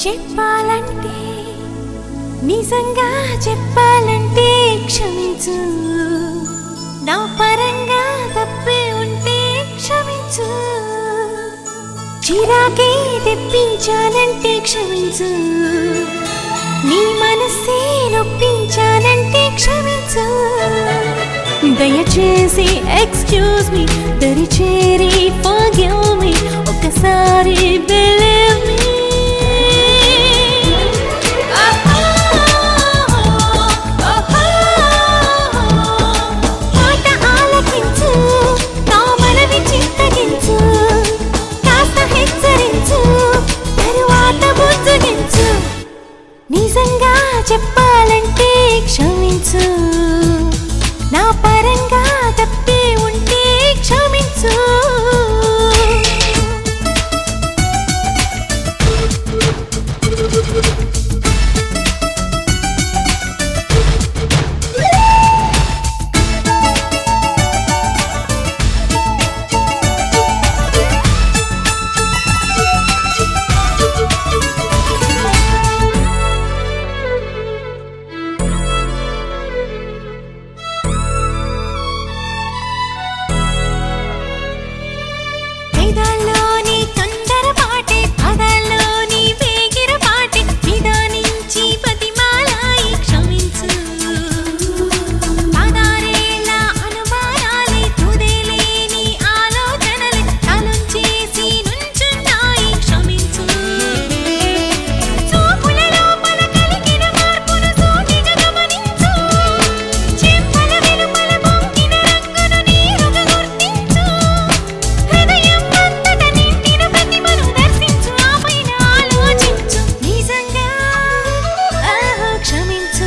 చెప్పాలంటే నిజంగా చెప్పాలంటే క్షమించు నా పరంగా తప్పే ఉంటే క్షమించు చిరాకే తెప్పించానంటే క్షమించు నీ మనసే నొప్పించానంటే క్షమించు దయచేసి ఎక్స్క్యూజ్ మీ దరిచేరి ఫర్గివ్ మీ ఒకసారి బిలీవ్ మీ మాట ఆలకించు నా మనవి చింతగించు కాస్త హెచ్చరించు తరువాత బుజ్జగించు నిజంగా చెప్పాలంటే క్షమించు నా పరంగా తప్పే ఉంటే క్షమించు వేదాల్లోని తొందరపాటే పదాల్లోని వేగిరపాటే నిదానించి బతిమాలాయి క్షమించు పదారేళ్ళ అనుమానాలే తుదేలేని ఆలోచనలే తలొంచేసి నుంచున్నాయి క్షమించు చూపుల లోపల కలిగిన మార్పును సూటిగా గమనించు చెంపల వెలుపల పొంగిన రంగును నీరుగా గుర్తించు హృదయం అంతట నిండిన ప్రతిమను దర్శించు ఆపైన ఆలోచించు నిజంగా ఆహా క్షమించు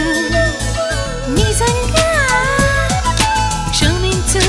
నిజంగా క్షమించు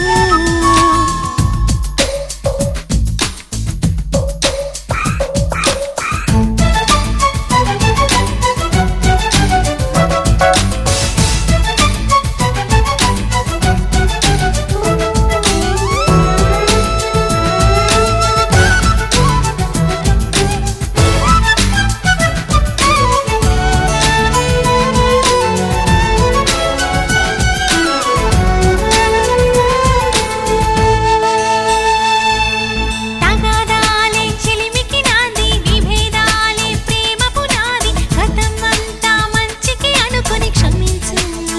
తగాదాలే చిలిమికి నాంది విభేదాలే ప్రేమ పునాది గతం అంతా మంచికి అనుకుని క్షమించు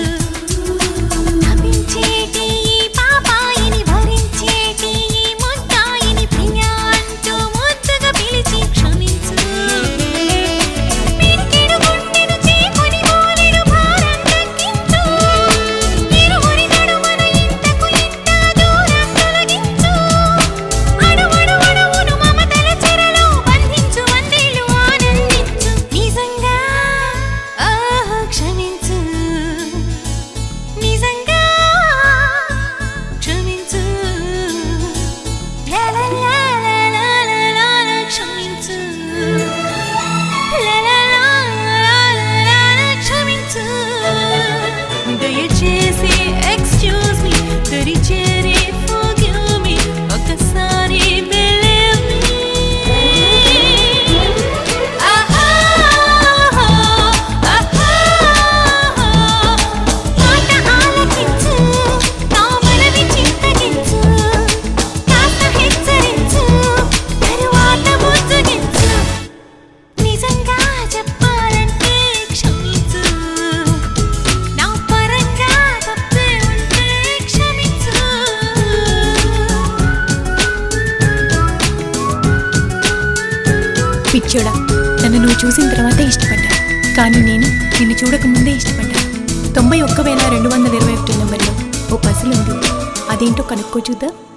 నవ్వించేటి ఈ పాపాయిని భరించేటి ఈ ముద్దాయిని ప్రియ అంటూ ముద్దుగా పిలిచి క్షమించు పిరికిడు గుండెను చీకొని మోలెడు భారం తగ్గించు ఇరువురి నడుమన ఇంతకు ఇంత దూరం తొలగించు అణువణువణువును మమతల చెరలో బంధించు వందేలు ఆనందించు నిజంగా ఆహా క్షమించు నిజంగా క్షమించు లా లా లా లా లా లా లా లా క్షమించు లా లా లా లా లా లా లా క్షమించు దయచేసి ఎక్స్క్యూజ్ మీ దరిచేరి ఫర్గివ్ మీ ఒకసారి బిలీవ్ మీ ఆహా ఆహా మాట ఆలకించు నా మనవి చింతగించు కాస్త హెచ్చరించు తరువాత బుజ్జగించు నిజంగా చెప్పాలంటే క్షమించు నా పరంగా తప్పే ఉంటే క్షమించు పిచ్చోడా నన్ను నువ్వు చూసిన తర్వాతే ఇష్టపడ్డా కానీ నేను నిన్ను చూడక ముందే ఇష్టపడ్డా తొంభై ఒక్క వేల రెండు వందల ఇరవై ఒకటి నెంబర్లో ఓ పసిల్ ఉంది అదేంటో కనుక్కో చూద్దా